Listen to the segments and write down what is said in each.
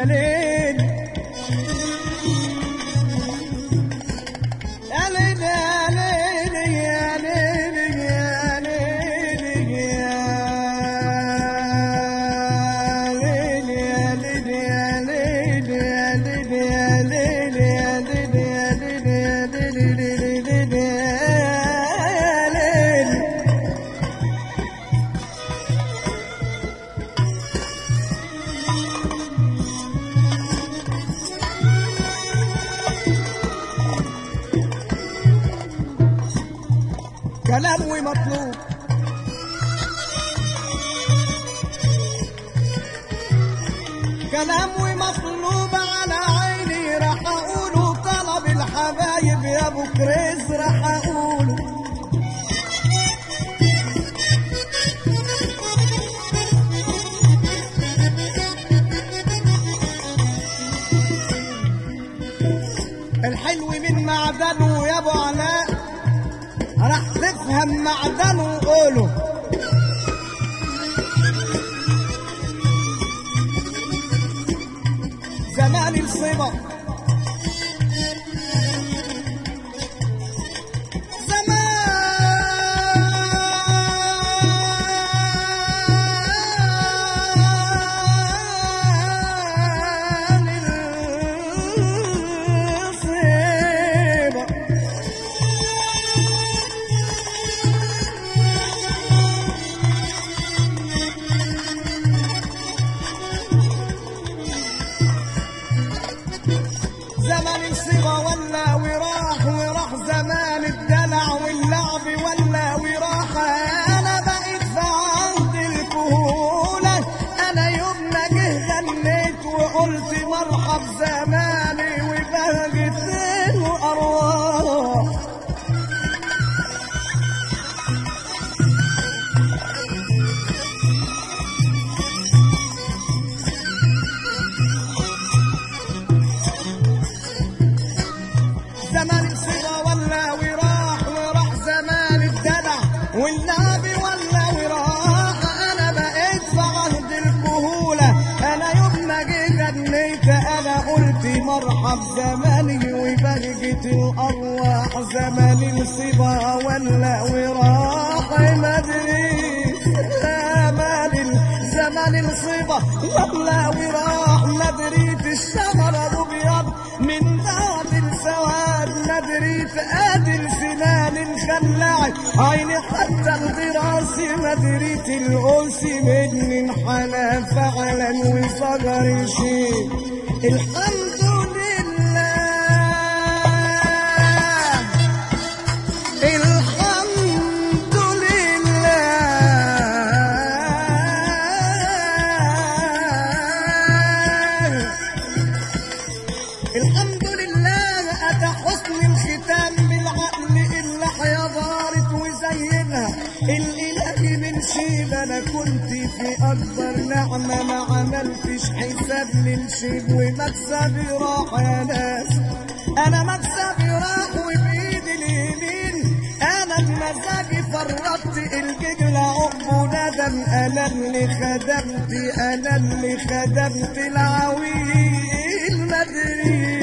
ليل يا ليل يا ليل يا ليل يا ليل يا ليل يا ليل يا ليل يا ليل يا ليل يا ليل يا ليل يا ليل يا ليل يا ليل كلام ومطلوب كلام ومطلوب على عيني راح اقوله طلب الحبايب يا ابو كريس راح اقوله الحلو من معدنه يا ابو علاء راح تفهم معدنه وقوله زمان الصبا زمان الصبا زمن الصبا ولا وراح وراح زمان الدلع واللعب ولا وراح انا بقيت في عهد الكهولة انا يوم ما جه غنيت وقلت مرحب زماني وبهجت الارواح زمان الصبا ولا وراح وراح زمان الدلع والنبي ولا وراح انا بقيت في عهد الكهولة انا يوم ما جيت غنيت انا قلت مرحب زماني وبهجة الارواح زمان الصبا ولا وراح ما ادري زمان ال- زمان الصبا ولا وراح ما دريت الشجر ابو ابيض من بعد السواد ما دريت ادي سنان خلعت عيني حتى الغراس ما دريت الانس مني انحنى فعلا وصغر شيء الحمد لله الحمد لله الحمد لله أتى حسن الختام بالعقل إلا حيا دارت وزينها الإله من شيب أنا كنت في أكبر نعمة ما عملتش حساب للشيب ومكسبي راح يا ناس أنا مكسبي راح وبإيدي اليمين أنا بمزاجي فرطت الججل عقب ندم أنا اللي خدمت أنا اللي خدمت العويل مدري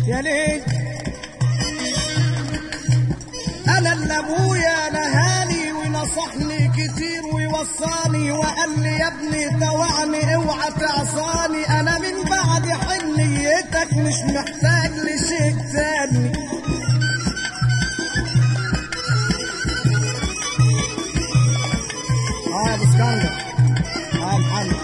يا ليل انا اللي ابويا نهاني ونصحني كتير ويوصاني وقال لي يا ابني توعني اوعى تعصاني انا من بعد حنيتك مش محتاج لشيء تاني اه يا ابو اسكندر اه يا محمد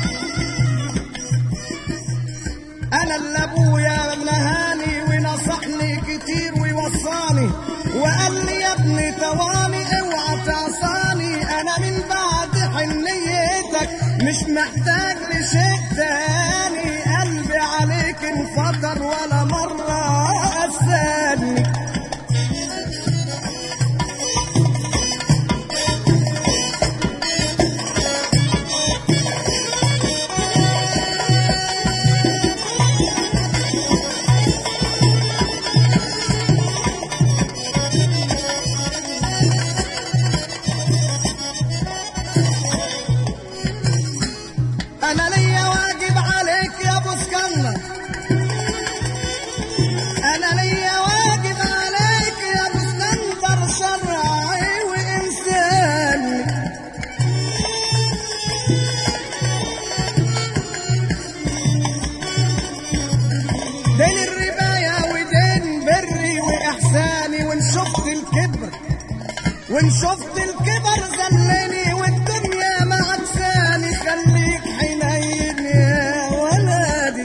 انا اللي ابويا نهاني ونصحني كتير ويوصاني وقال لي يا ابني تواني اوعى تعصاني انا من بعد حنيتك مش محتاج لشيء تاني قلبي عليك انفطر ولا مرة أساني انا ليا واجب عليك يا ابو اسكندر انا ليا واجب عليك يا ابو اسكندر شرعي وانساني دين الرباية ودين بري واحساني وان شفت الكبر وان شفت الكبر زلني والدنيا ما عكساني خليك حنين يا ولدي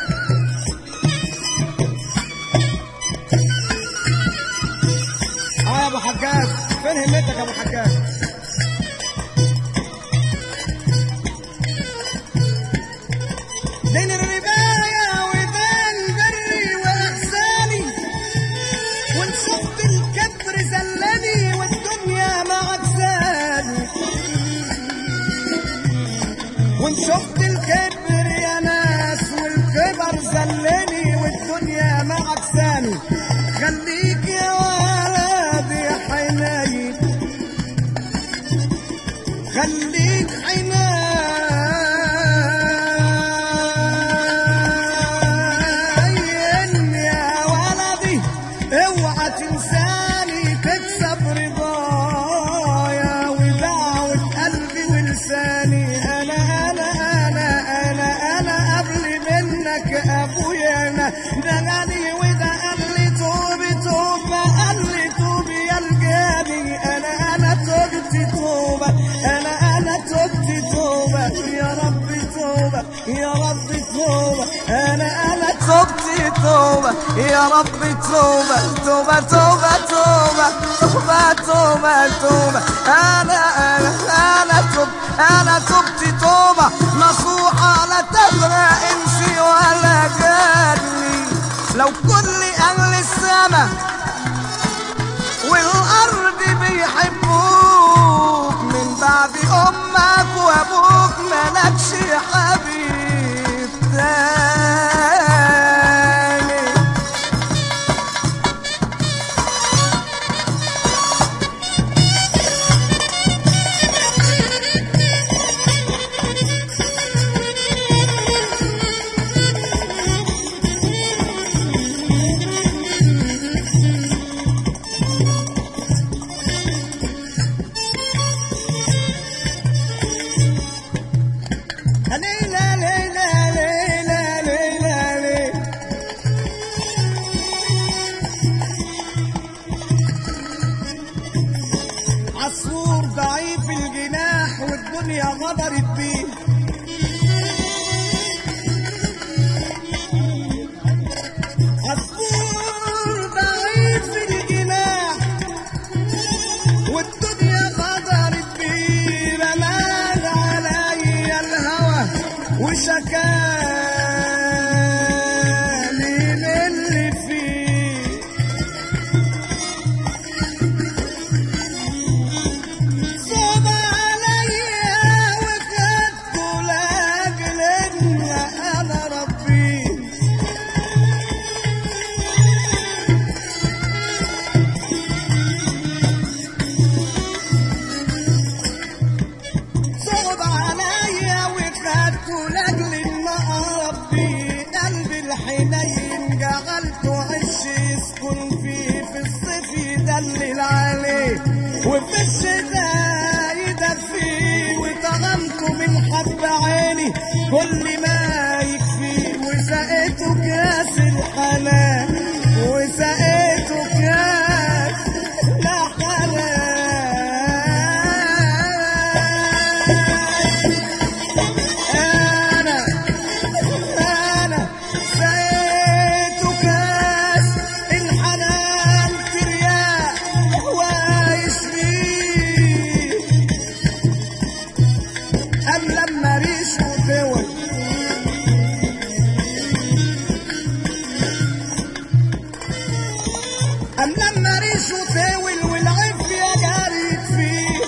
اه يا ابو حجاج فين همتك يا ابو حجاج دين الرباية ودين بري واحساني وان شفت الكبر زلني والدنيا ما عكساني وان شفت الكبر يا ناس والكبر زلني والدنيا ما عكساني خليك يا ولدي حنين خليك حنين يا ولدي اوعى تنساني تكسب رضايا ودعوة قلبي ولساني انا انا انا انا انا قبل منك ابويا انا دغني وده قال لي توبي توبة قال لي توبي يا الجاني انا انا تبت توبة انا انا تبت توبة يا رب توبة يا رب توبة انا انا تبت توبة يا رب توبة توبة توبة توبة توبة توبة توبة انا انا انا تب انا تبت توبة نصوحة لا تفرق انسي ولا جاني لو كل اهل السما والارض بيحبوك من بعد امك وابوك ملكش حبيب تاني ليلى ليلى ليلى ليلى ليلى عصفور ضعيف الجناح والدنيا غدرت بيه عصفور ضعيف الجناح والدنيا غدرت بيه رمال علي الهوى وشكاني للي فيه صوب عليا وخدت لاجل ان انا ربي جعلت عش يسكن فيه في الصيف يدلل عليه وفي الشتاء يدفيه وطغمته من حب عيني كل ما يكفيه وسقيته كاس الحنان وسقيته كاس الحنان انا انا سقيت كاس الحنان ترياق وعايش فيه ام لما ريشه دول ام لما ريشه تاول والعافيه جريت فيه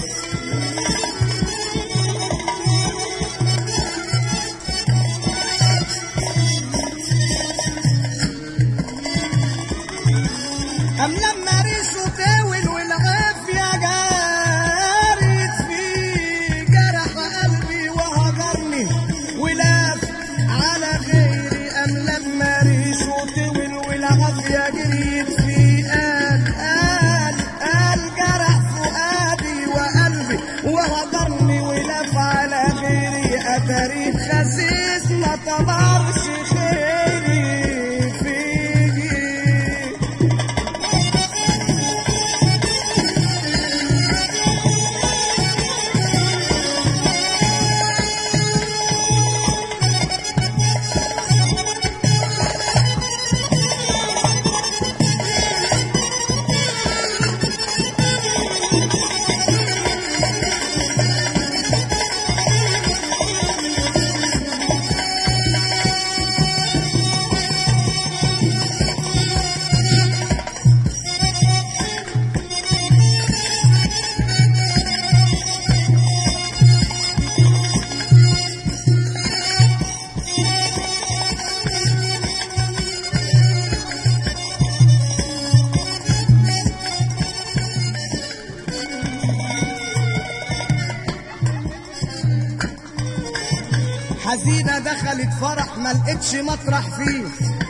أم لما ريشه تاول والعافية جارت فيه جرح قلبي وهجرني ولف على غيري أم لما ريشه تاول والعافية جريت فيه قال قال قال جرح فؤادي وقلبي وهجرني ولف على غيري أتاري خسيس ما طمرش خيري فيه حزينة دخلت فرح ما لقيتش مطرح فيه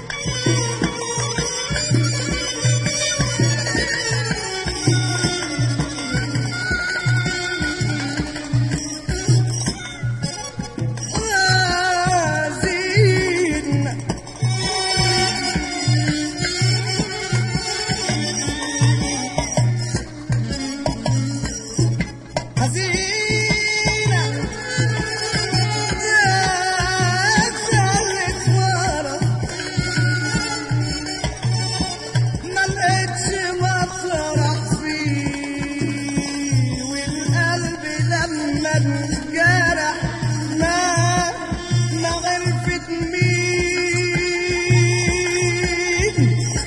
حزين حزينة دخلت فرح ما لقيتش مطرح فيه والقلب لما انجرح ما ما عرفت مين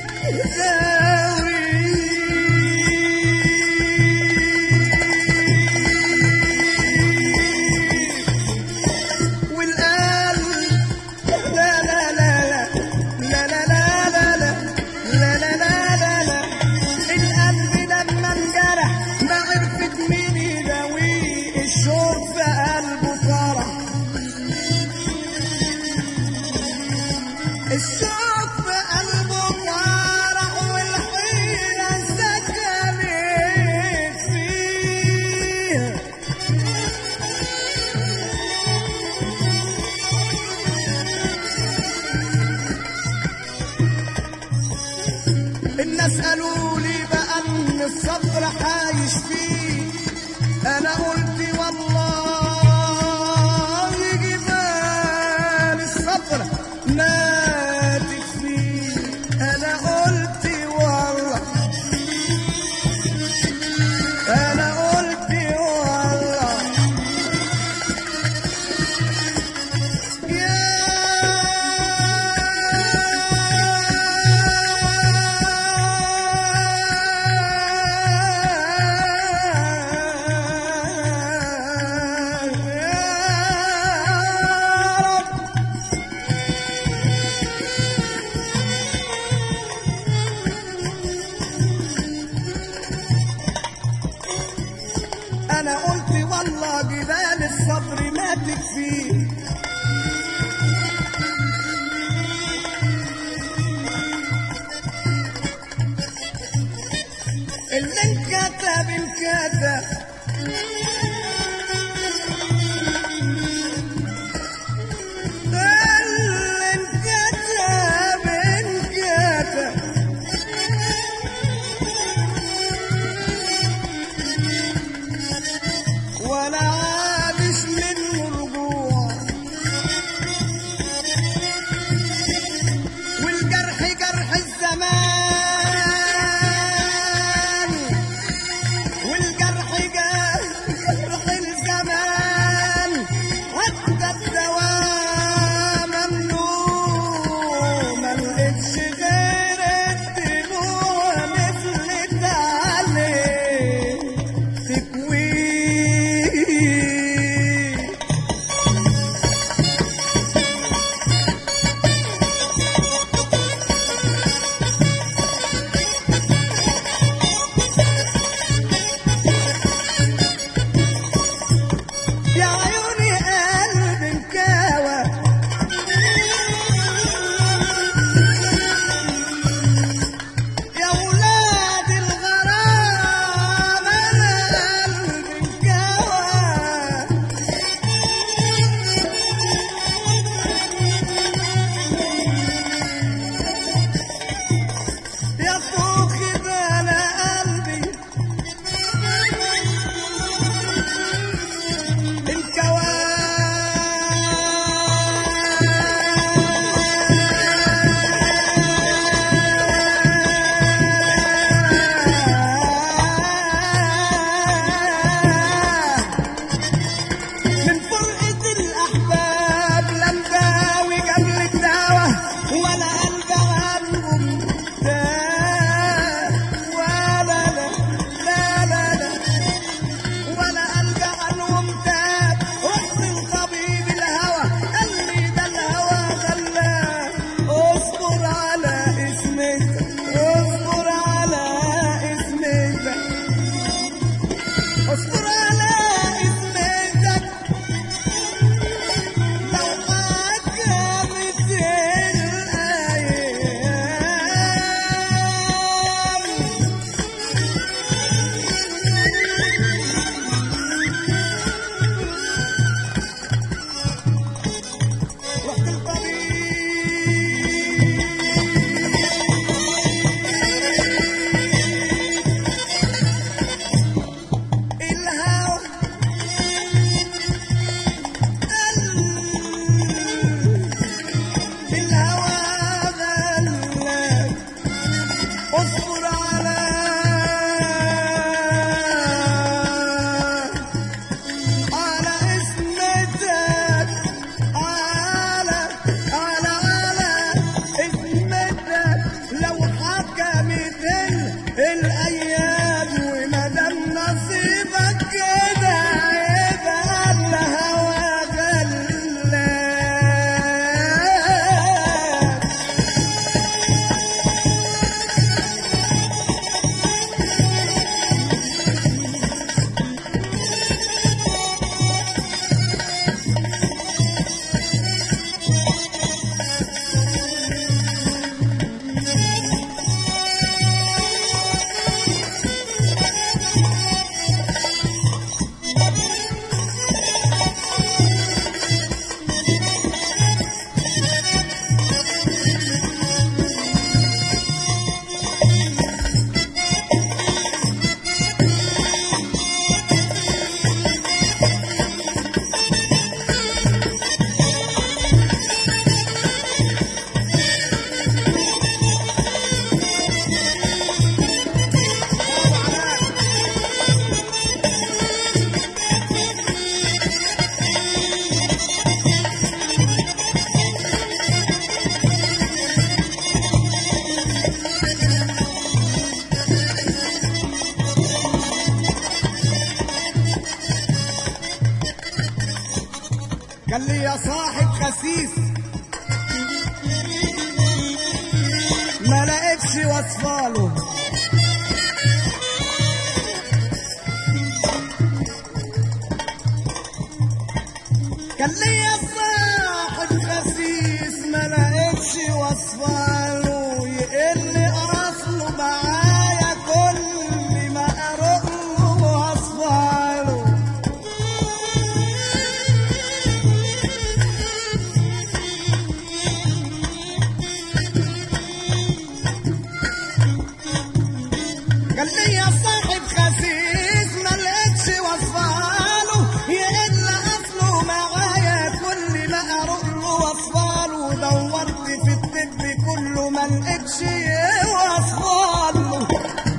داوي والقلب لا لا لا لا لا لا لا لا لا لا لا لا لا القلب لما انجرح ما عرفت مين يداويه الشوق في قلبه فرح الشوق في قلبه فرح والحيرة سكنت فيه الناس قالوا لي بقى ان الصبر عايش فيه انا قلت والله جبال الصبر ماتت فيه انا قلت والله انا قلت والله انا قلت والله جبال الصبر ماتت فيه اللي انكتب انكتب اللي انكتب انكتب ولا عادش منه رجوع والجرح جرح الزمان والجرح جرح الزمان حتى الدواء ممنوع ما لقيتش غير الدموع نزلت عليه تكويه يا عيوني قلب مكاوى يا ولاد الغرام انا قلب مكاوى يا اخوك ده انا قلبي من فرقة الأحباب لا مداوي قبل الدعوة ولا قلب عنهم تاه ولا لا لا لا لا ولا قلب عنهم تاب رحت الطبيب الهوى قال لي ده الهوى غلاه اصبر على اسمك اصبر على اسمك اصبر على اسمك لو عجبت الايام رحت الطبيب الهوى الهوى غلاك اصبر على على اسمتك على على على اسمتك لو حكمت ال- الايام ومدام نصيبك كده يبقى الهوى غلاك قال لي يا صاحب خسيس ما لقيتش وصفاله قال لي يا صاحب خسيس ما لقيتش وصفاله يقل اصله معايا كل قال لي يا صاحب خسيس ما لقيتش وصفاله يا الا اصله معايا كل ما اروح له وصفاله دورت في الطب كله ما لقيتش وصفاله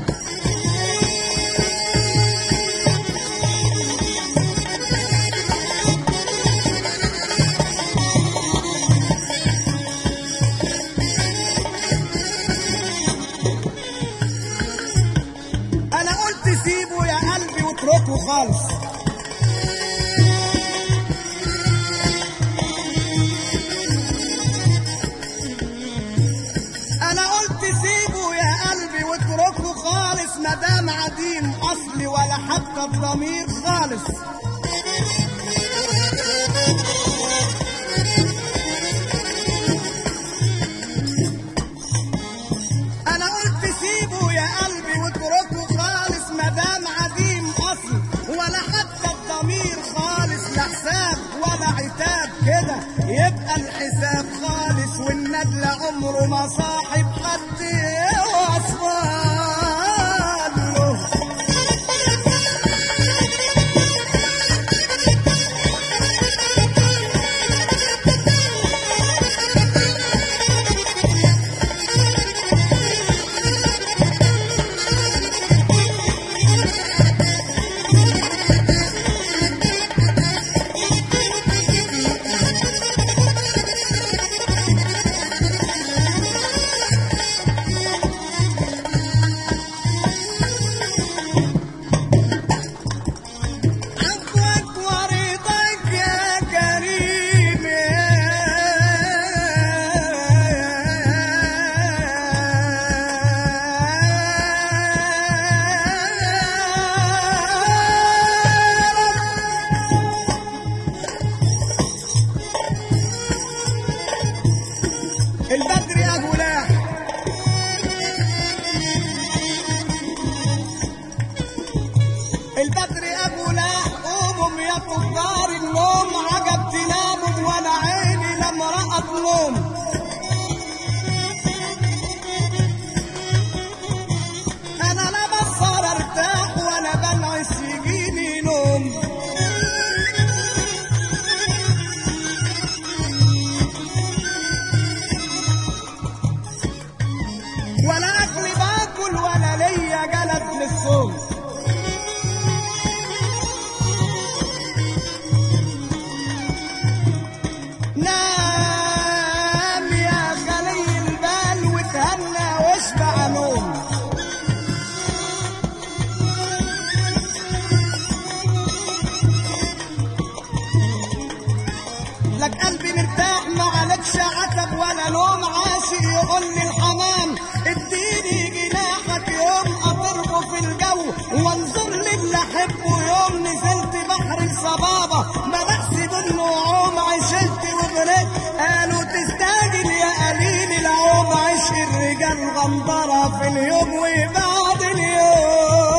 انا قلت سيبه يا قلبي واتركه خالص انا قلت سيبه يا قلبي واتركه خالص مدام عديم اصلي ولا حتى الضمير خالص انا قلت سيبه يا قلبي واتركه خالص مدام عديم اصل ولا حتى الضمير خالص لا حساب ولا عتاب كده يبقى الحساب خالص والندل عمره ما صاحب حد وصفان له عفوك ورضاك يا كريم البدر يا غلاح البدر ابو لاح قوموا يا كفار النوم عجب تناموا وانا عيني لما رأت نوم انا لا بصر ارتاح وانا بنعس يجيني نوم ولا اكل باكل ولا ليا جلد للصوم نام يا خلي البال وتهنى واشبع نوم لك قلبي مرتاح ما عليكش عتب ولا نوم عاشق يقول لي الحمام اديني جناحك يوم اطرقه في الجو وانظر للي احبه يوم نزلت بحر الصبابه ما بحسب النعوم عشلت وغرقت قالوا تستاجل يا قليل العوم عشق الرجال غندره في اليوم وبعد اليوم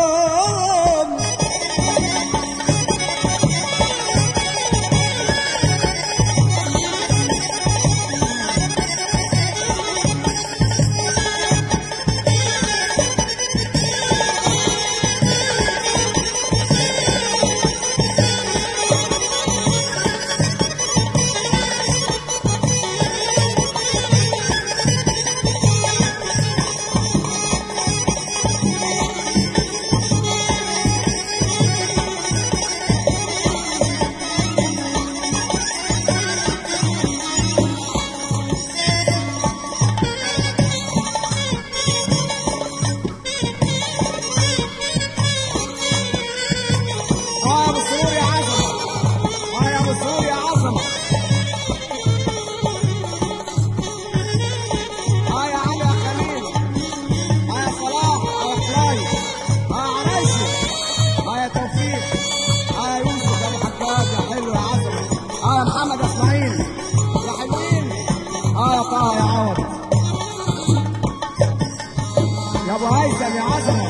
اه يا ابو سرور يا عظمه اه يا ابو سرور يا عظمه اه يا علي يا خليل اه يا صلاح اه يا فلاي اه يا عرايشي اه يا توفيق اه يا يوسف يا ابو حجاج يا حلو يا عظمه اه يا محمد اسماعيل يا حلوين اه يا طه يا عوض يا ابو هيثم يا عظمه